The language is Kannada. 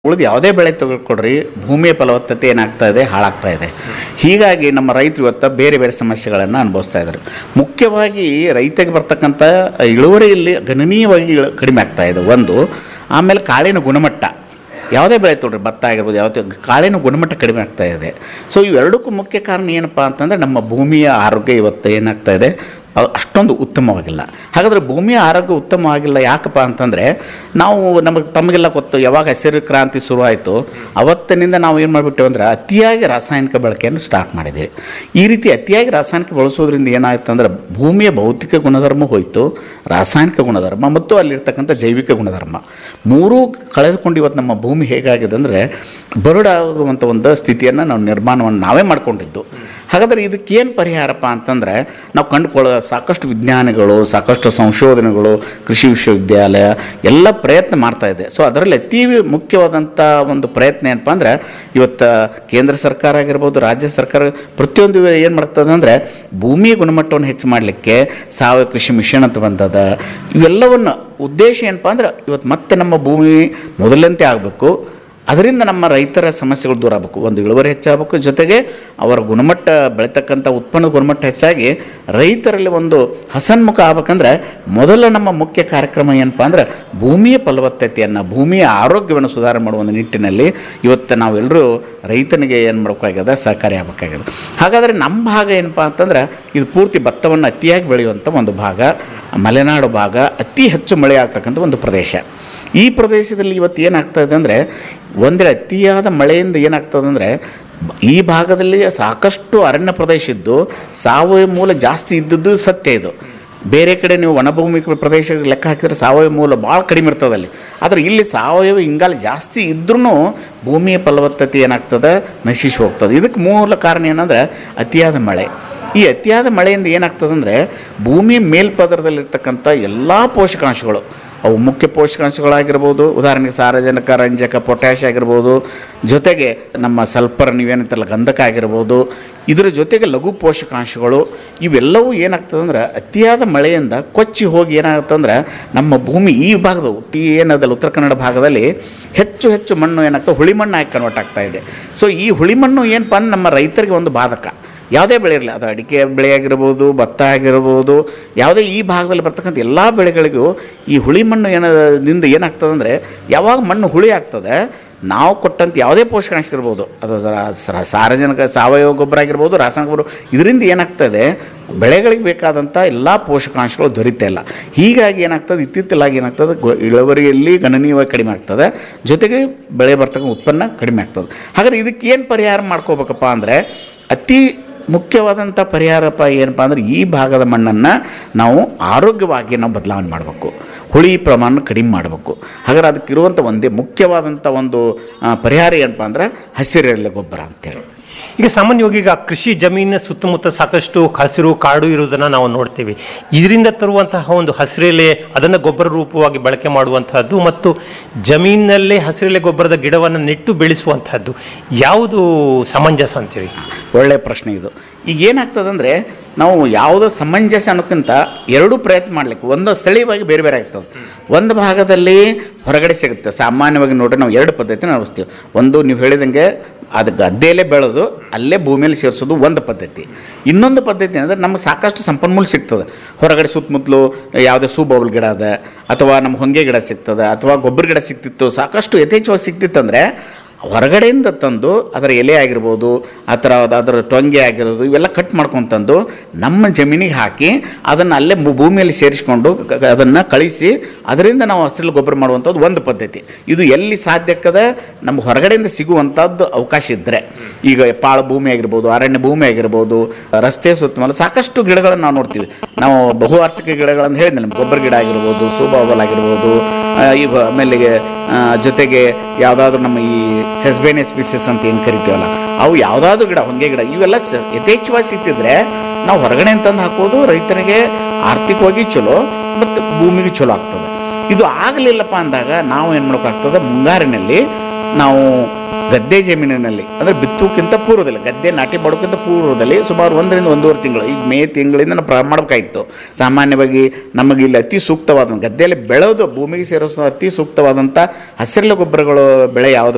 ಉಳಿದು ಯಾವುದೇ ಬೆಳೆ ತೆಗೆದುಕೊಡ್ರಿ ಭೂಮಿಯ ಫಲವತ್ತತೆ ಏನಾಗ್ತಾ ಇದೆ ಹಾಳಾಗ್ತಾ ಇದೆ ಹೀಗಾಗಿ ನಮ್ಮ ರೈತರು ಇವತ್ತು ಬೇರೆ ಬೇರೆ ಸಮಸ್ಯೆಗಳನ್ನು ಅನುಭವಿಸ್ತಾ ಇದ್ದಾರೆ ಮುಖ್ಯವಾಗಿ ರೈತಗೆ ಬರ್ತಕ್ಕಂಥ ಇಳುವರಿಯಲ್ಲಿ ಗಣನೀಯವಾಗಿ ಇಳು- ಕಡಿಮೆ ಆಗ್ತಾ ಇದೆ ಒಂದು ಆಮೇಲೆ ಕಾಳಿನ ಗುಣಮಟ್ಟ ಯಾವುದೇ ಬೆಳೆ ತೊಗೊಳ್ರಿ ಭತ್ತ ಆಗಿರ್ಬೋದು ಯಾವುದೇ ಕಾಳಿನ ಗುಣಮಟ್ಟ ಕಡಿಮೆ ಆಗ್ತಾ ಇದೆ ಸೊ ಇವೆರಡಕ್ಕೂ ಮುಖ್ಯ ಕಾರಣ ಏನಪ್ಪ ಅಂತಂದರೆ ನಮ್ಮ ಭೂಮಿಯ ಆರೋಗ್ಯ ಇವತ್ತು ಏನಾಗ್ತಾ ಇದೆ ಅದು ಅಷ್ಟೊಂದು ಉತ್ತಮವಾಗಿಲ್ಲ ಹಾಗಾದರೆ ಭೂಮಿಯ ಆರೋಗ್ಯ ಉತ್ತಮವಾಗಿಲ್ಲ ಯಾಕಪ್ಪ ಅಂತಂದರೆ ನಾವು ನಮಗೆ ತಮಗೆಲ್ಲ ಗೊತ್ತು ಯಾವಾಗ ಹಸಿರು ಕ್ರಾಂತಿ ಶುರುವಾಯಿತು ಅವತ್ತಿನಿಂದ ನಾವು ಏನು ಮಾಡಿಬಿಟ್ಟೇವೆ ಅಂದ್ರೆ ಅತಿಯಾಗಿ ರಾಸಾಯನಿಕ ಬಳಕೆಯನ್ನು ಸ್ಟಾರ್ಟ್ ಮಾಡಿದ್ದೀವಿ ಈ ರೀತಿ ಅತಿಯಾಗಿ ರಾಸಾಯನಿಕ ಬಳಸೋದ್ರಿಂದ ಏನಾಯ್ತು ಅಂದ್ರೆ ಭೂಮಿಯ ಭೌತಿಕ ಗುಣಧರ್ಮ ಹೋಯಿತು ರಾಸಾಯನಿಕ ಗುಣಧರ್ಮ ಮತ್ತು ಅಲ್ಲಿರ್ತಕ್ಕಂಥ ಜೈವಿಕ ಗುಣಧರ್ಮ ಮೂರೂ ಕಳೆದುಕೊಂಡು ಇವತ್ತು ನಮ್ಮ ಭೂಮಿ ಹೇಗಾಗಿದೆ ಅಂದರೆ ಬರಡಾಗುವಂಥ ಒಂದು ಸ್ಥಿತಿಯನ್ನು ನಾವು ನಿರ್ಮಾಣವನ್ನು ನಾವೇ ಮಾಡ್ಕೊಂಡಿದ್ದು ಹಾಗಾದರೆ ಇದಕ್ಕೇನು ಪರಿಹಾರಪ್ಪ ಅಂತಂದರೆ ನಾವು ಕಂಡುಕೊಳ್ಳೋ ಸಾಕಷ್ಟು ವಿಜ್ಞಾನಿಗಳು ಸಾಕಷ್ಟು ಸಂಶೋಧನೆಗಳು ಕೃಷಿ ವಿಶ್ವವಿದ್ಯಾಲಯ ಎಲ್ಲ ಪ್ರಯತ್ನ ಮಾಡ್ತಾ ಇದೆ ಸೊ ಅದರಲ್ಲಿ ಅತಿ ಮುಖ್ಯವಾದಂಥ ಒಂದು ಪ್ರಯತ್ನ ಏನಪ್ಪ ಅಂದರೆ ಇವತ್ತು ಕೇಂದ್ರ ಸರ್ಕಾರ ಆಗಿರ್ಬೋದು ರಾಜ್ಯ ಸರ್ಕಾರ ಪ್ರತಿಯೊಂದು ಏನು ಮಾಡ್ತದೆ ಅಂದರೆ ಭೂಮಿಯ ಗುಣಮಟ್ಟವನ್ನು ಹೆಚ್ಚು ಮಾಡಲಿಕ್ಕೆ ಸಾವಯವ ಕೃಷಿ ಮಿಷನ್ ಅಂತ ಬಂದದ ಇವೆಲ್ಲವನ್ನು ಉದ್ದೇಶ ಏನಪ್ಪ ಅಂದ್ರೆ ಇವತ್ತು ಮತ್ತೆ ನಮ್ಮ ಭೂಮಿ ಮೊದಲಂತೆ ಆಗಬೇಕು ಅದರಿಂದ ನಮ್ಮ ರೈತರ ಸಮಸ್ಯೆಗಳು ದೂರ ಆಗಬೇಕು ಒಂದು ಇಳುವರಿ ಹೆಚ್ಚಾಗಬೇಕು ಜೊತೆಗೆ ಅವರ ಗುಣಮಟ್ಟ ಬೆಳೀತಕ್ಕಂಥ ಉತ್ಪನ್ನದ ಗುಣಮಟ್ಟ ಹೆಚ್ಚಾಗಿ ರೈತರಲ್ಲಿ ಒಂದು ಹಸನ್ಮುಖ ಆಗ್ಬೇಕಂದ್ರೆ ಮೊದಲ ನಮ್ಮ ಮುಖ್ಯ ಕಾರ್ಯಕ್ರಮ ಏನಪ್ಪ ಅಂದ್ರೆ ಭೂಮಿಯ ಫಲವತ್ತತೆಯನ್ನು ಭೂಮಿಯ ಆರೋಗ್ಯವನ್ನು ಸುಧಾರಣೆ ಮಾಡುವ ಒಂದು ನಿಟ್ಟಿನಲ್ಲಿ ಇವತ್ತು ನಾವೆಲ್ಲರೂ ರೈತನಿಗೆ ಏನು ಮಾಡಬೇಕಾಗ್ಯದ ಸಹಕಾರಿ ಆಗಬೇಕಾಗ್ಯದ ಹಾಗಾದರೆ ನಮ್ಮ ಭಾಗ ಏನಪ್ಪ ಅಂತಂದ್ರೆ ಇದು ಪೂರ್ತಿ ಭತ್ತವನ್ನು ಅತಿಯಾಗಿ ಬೆಳೆಯುವಂಥ ಒಂದು ಭಾಗ ಮಲೆನಾಡು ಭಾಗ ಅತಿ ಹೆಚ್ಚು ಮಳೆ ಆಗ್ತಕ್ಕಂಥ ಒಂದು ಪ್ರದೇಶ ಈ ಪ್ರದೇಶದಲ್ಲಿ ಇವತ್ತು ಏನಾಗ್ತಾ ಇದೆ ಅಂದರೆ ಒಂದರೆ ಅತಿಯಾದ ಮಳೆಯಿಂದ ಏನಾಗ್ತದೆ ಅಂದರೆ ಈ ಭಾಗದಲ್ಲಿ ಸಾಕಷ್ಟು ಅರಣ್ಯ ಪ್ರದೇಶ ಇದ್ದು ಸಾವಯವ ಮೂಲ ಜಾಸ್ತಿ ಇದ್ದದ್ದು ಸತ್ಯ ಇದು ಬೇರೆ ಕಡೆ ನೀವು ವನಭೂಮಿ ಪ್ರದೇಶ ಲೆಕ್ಕ ಹಾಕಿದ್ರೆ ಸಾವಯವ ಮೂಲ ಭಾಳ ಕಡಿಮೆ ಇರ್ತದೆ ಅಲ್ಲಿ ಆದರೆ ಇಲ್ಲಿ ಸಾವಯವ ಇಂಗಾಲ ಜಾಸ್ತಿ ಇದ್ರೂ ಭೂಮಿಯ ಫಲವತ್ತತೆ ಏನಾಗ್ತದೆ ನಶಿಸಿ ಹೋಗ್ತದೆ ಇದಕ್ಕೆ ಮೂಲ ಕಾರಣ ಏನಂದರೆ ಅತಿಯಾದ ಮಳೆ ಈ ಅತಿಯಾದ ಮಳೆಯಿಂದ ಏನಾಗ್ತದೆ ಅಂದರೆ ಭೂಮಿಯ ಮೇಲ್ಪದರದಲ್ಲಿರ್ತಕ್ಕಂಥ ಎಲ್ಲ ಪೋಷಕಾಂಶಗಳು ಅವು ಮುಖ್ಯ ಪೋಷಕಾಂಶಗಳಾಗಿರ್ಬೋದು ಉದಾಹರಣೆಗೆ ಸಾರಜನಕ ರಂಜಕ ಪೊಟ್ಯಾಷ್ ಆಗಿರ್ಬೋದು ಜೊತೆಗೆ ನಮ್ಮ ಸಲ್ಫರ್ ನೀವೇನಂತಲ್ಲ ಗಂಧಕ ಆಗಿರ್ಬೋದು ಇದರ ಜೊತೆಗೆ ಲಘು ಪೋಷಕಾಂಶಗಳು ಇವೆಲ್ಲವೂ ಏನಾಗ್ತದೆ ಅಂದ್ರೆ ಅತಿಯಾದ ಮಳೆಯಿಂದ ಕೊಚ್ಚಿ ಹೋಗಿ ಏನಾಗುತ್ತಂದ್ರೆ ನಮ್ಮ ಭೂಮಿ ಈ ಭಾಗದ ಈ ಏನದಲ್ಲ ಉತ್ತರ ಕನ್ನಡ ಭಾಗದಲ್ಲಿ ಹೆಚ್ಚು ಹೆಚ್ಚು ಮಣ್ಣು ಏನಾಗ್ತದೆ ಹುಳಿ ಮಣ್ಣಾಗಿ ಕನ್ವರ್ಟ್ ಆಗ್ತಾ ಇದೆ ಸೊ ಈ ಹುಳಿ ಮಣ್ಣು ಏನಪ್ಪ ಅಂದ್ರೆ ನಮ್ಮ ರೈತರಿಗೆ ಒಂದು ಬಾಧಕ ಯಾವುದೇ ಬೆಳೆ ಇರಲಿ ಅದು ಅಡಿಕೆ ಬೆಳೆ ಆಗಿರ್ಬೋದು ಭತ್ತ ಆಗಿರ್ಬೋದು ಯಾವುದೇ ಈ ಭಾಗದಲ್ಲಿ ಬರ್ತಕ್ಕಂಥ ಎಲ್ಲ ಬೆಳೆಗಳಿಗೂ ಈ ಹುಳಿ ಮಣ್ಣು ಏನದಿಂದ ಏನಾಗ್ತದೆ ಅಂದರೆ ಯಾವಾಗ ಮಣ್ಣು ಹುಳಿ ಆಗ್ತದೆ ನಾವು ಕೊಟ್ಟಂಥ ಯಾವುದೇ ಪೋಷಕಾಂಶ ಇರ್ಬೋದು ಅದು ಸ- ಸ- ಸಾರಜನಕ ಸಾವಯವ ಗೊಬ್ಬರ ಆಗಿರ್ಬೋದು ರಾಸಾಯನಿಕ ಗೊಬ್ಬರ ಇದರಿಂದ ಏನಾಗ್ತದೆ ಬೆಳೆಗಳಿಗೆ ಬೇಕಾದಂಥ ಎಲ್ಲ ಪೋಷಕಾಂಶಗಳು ದೊರೀತಾ ಇಲ್ಲ ಹೀಗಾಗಿ ಏನಾಗ್ತದೆ ಇತ್ತಿತ್ತಲಾಗಿ ಏನಾಗ್ತದೆ ಗೊ- ಇಳುವರಿಯಲ್ಲಿ ಗಣನೀಯವಾಗಿ ಕಡಿಮೆ ಆಗ್ತದೆ ಜೊತೆಗೆ ಬೆಳೆ ಬರ್ತಕ್ಕಂಥ ಉತ್ಪನ್ನ ಕಡಿಮೆ ಆಗ್ತದೆ ಹಾಗಾದ್ರೆ ಇದಕ್ಕೆ ಏನು ಪರಿಹಾರ ಮಾಡ್ಕೋಬೇಕಪ್ಪ ಅಂದರೆ ಅತಿ ಮುಖ್ಯವಾದಂಥ ಪರಿಹಾರಪ್ಪ ಏನಪ್ಪ ಅಂದ್ರೆ ಈ ಭಾಗದ ಮಣ್ಣನ್ನು ನಾವು ಆರೋಗ್ಯವಾಗಿ ನಾವು ಬದಲಾವಣೆ ಮಾಡಬೇಕು ಹುಳಿ ಪ್ರಮಾಣ ಕಡಿಮೆ ಮಾಡಬೇಕು ಹಾಗಾದ್ರೆ ಅದಕ್ಕಿರುವಂಥ ಒಂದೇ ಮುಖ್ಯವಾದಂಥ ಒಂದು ಆ, ಪರಿಹಾರ ಏನಪ್ಪ ಅಂದ್ರೆ ಹಸಿರೆಲೆ ಗೊಬ್ಬರ ಅಂತೇಳಿ ಈಗ ಸಾಮಾನ್ಯವಾಗಿ ಈಗ ಕೃಷಿ ಜಮೀನಿನ ಸುತ್ತಮುತ್ತ ಸಾಕಷ್ಟು ಹಸಿರು ಕಾಡು ಇರುವುದನ್ನು ನಾವು ನೋಡ್ತೀವಿ ಇದರಿಂದ ತರುವಂತಹ ಒಂದು ಹಸಿರೆಲೆ ಅದನ್ನು ಗೊಬ್ಬರ ರೂಪವಾಗಿ ಬಳಕೆ ಮಾಡುವಂತಹದ್ದು ಮತ್ತು ಜಮೀನಿನಲ್ಲೇ ಹಸಿರೆಲೆ ಗೊಬ್ಬರದ ಗಿಡವನ್ನು ನೆಟ್ಟು ಬೆಳೆಸುವಂತಹದ್ದು ಯಾವುದು ಸಮಂಜಸ ಅಂತೀರಿ ಒಳ್ಳೆಯ ಪ್ರಶ್ನೆ ಇದು ಈಗ ಏನಾಗ್ತದೆ ಅಂದರೆ ನಾವು ಯಾವುದೋ ಸಮಂಜಸ ಅನ್ನೋಕ್ಕಿಂತ ಎರಡೂ ಪ್ರಯತ್ನ ಮಾಡ್ಲಿಕ್ಕೆ ಒಂದು ಸ್ಥಳೀಯವಾಗಿ ಬೇರೆ ಬೇರೆ ಆಗ್ತದೆ ಒಂದು ಭಾಗದಲ್ಲಿ ಹೊರಗಡೆ ಸಿಗುತ್ತೆ ಸಾಮಾನ್ಯವಾಗಿ ನೋಡ್ರಿ ನಾವು ಎರಡು ಪದ್ಧತಿ ನಡೆಸ್ತೀವಿ ಒಂದು ನೀವು ಹೇಳಿದಂಗೆ ಅದು ಗದ್ದೆಯಲ್ಲೇ ಬೆಳೆದು ಅಲ್ಲೇ ಭೂಮಿಯಲ್ಲಿ ಸೇರಿಸೋದು ಒಂದು ಪದ್ಧತಿ ಇನ್ನೊಂದು ಪದ್ಧತಿ ಅಂದರೆ ನಮಗೆ ಸಾಕಷ್ಟು ಸಂಪನ್ಮೂಲ ಸಿಗ್ತದೆ ಹೊರಗಡೆ ಸುತ್ತಮುತ್ತಲು ಯಾವುದೇ ಸೂಬೌಲ್ ಗಿಡ ಅದ ಅಥವಾ ನಮ್ಮ ಹೊಂಗೆ ಗಿಡ ಸಿಗ್ತದೆ ಅಥವಾ ಗೊಬ್ಬರ ಗಿಡ ಸಿಗ್ತಿತ್ತು ಸಾಕಷ್ಟು ಯಥೇಚ್ಛವಾಗಿ ಸಿಗ್ತಿತ್ತಂದರೆ ಹೊರಗಡೆಯಿಂದ ತಂದು ಅದರ ಎಲೆ ಆಗಿರ್ಬೋದು ಆ ಥರ ಅದರ ಟೊಂಗೆ ಆಗಿರೋದು ಇವೆಲ್ಲ ಕಟ್ ಮಾಡ್ಕೊಂತಂದು ನಮ್ಮ ಜಮೀನಿಗೆ ಹಾಕಿ ಅದನ್ನು ಅಲ್ಲೇ ಭೂ- ಭೂಮಿಯಲ್ಲಿ ಸೇರಿಸ್ಕೊಂಡು ಅದನ್ನು ಕಳಿಸಿ ಅದರಿಂದ ನಾವು ಹಸಿರು ಗೊಬ್ಬರ ಮಾಡುವಂಥದ್ದು ಒಂದು ಪದ್ಧತಿ ಇದು ಎಲ್ಲಿ ಸಾಧ್ಯಕ್ಕದ ನಮ್ಮ ಹೊರಗಡೆಯಿಂದ ಸಿಗುವಂಥದ್ದು ಅವಕಾಶ ಇದ್ದರೆ ಈಗ ಪಾಳು ಭೂಮಿ ಆಗಿರ್ಬೋದು ಅರಣ್ಯ ಭೂಮಿ ಆಗಿರ್ಬೋದು ರಸ್ತೆ ಸುತ್ತಮುತ್ತಲ ಸಾಕಷ್ಟು ಗಿಡಗಳನ್ನು ನಾವು ನೋಡ್ತೀವಿ ನಾವು ಬಹುವಾರ್ಷಿಕ ಗಿಡಗಳನ್ನು ಹೇಳಿದ್ನಲ್ಲ ನಿಮ್ಗೆ ಗೊಬ್ಬರ ಗಿಡ ಆಗಿರ್ಬೋದು ಸೂಬಾಬಲ್ ಆಗಿರ್ಬೋದು ಆ, ಈಗ ಆಮೇಲೆ ಆ, ಜೊತೆಗೆ ಯಾವುದಾದ್ರೂ ನಮ್ಮ ಈ ಸೆಸ್ಬೇನೆ ಸ್ಪೀಸಸ್ ಅಂತ ಏನು ಕರಿತೀವಲ್ಲ ಅವು ಯಾವುದಾದ್ರೂ ಗಿಡ ಹೊಂಗೆ ಗಿಡ ಇವೆಲ್ಲ ಸ ಯಥೇಚ್ಛವಾಗಿ ಸಿಗ್ತಿದ್ರೆ ನಾವು ಹೊರಗಡೆ ತಂದು ಹಾಕೋದು ರೈತರಿಗೆ ಆರ್ಥಿಕವಾಗಿ ಚಲೋ ಮತ್ತು ಭೂಮಿಗೆ ಚಲೋ ಆಗ್ತದೆ ಇದು ಆಗಲಿಲ್ಲಪ್ಪ ಅಂದಾಗ ನಾವು ಏನು ಮಾಡ್ಬೇಕಾಗ್ತದೆ ಮುಂಗಾರಿನಲ್ಲಿ ನಾವು ಗದ್ದೆ ಜಮೀನಿನಲ್ಲಿ ಅಂದರೆ ಬಿತ್ತುಕ್ಕಿಂತ ಪೂರ್ವದಲ್ಲಿ ಗದ್ದೆ ನಾಟಿ ಮಾಡೋಕ್ಕಿಂತ ಪೂರ್ವದಲ್ಲಿ ಸುಮಾರು ಒಂದರಿಂದ ಒಂದೂವರೆ ತಿಂಗಳು ಈಗ ಮೇ ತಿಂಗಳಿಂದ ನಾವು ಪ್ರಾರಂಭ ಮಾಡಬೇಕಾಗಿತ್ತು ಸಾಮಾನ್ಯವಾಗಿ ನಮಗೆ ಇಲ್ಲಿ ಅತಿ ಸೂಕ್ತವಾದ ಗದ್ದೆಯಲ್ಲಿ ಬೆಳೆದು ಭೂಮಿಗೆ ಸೇರಿಸೋ ಅತಿ ಸೂಕ್ತವಾದಂಥ ಹಸಿರೆಲೆ ಗೊಬ್ಬರಗಳು ಬೆಳೆ ಯಾವುದು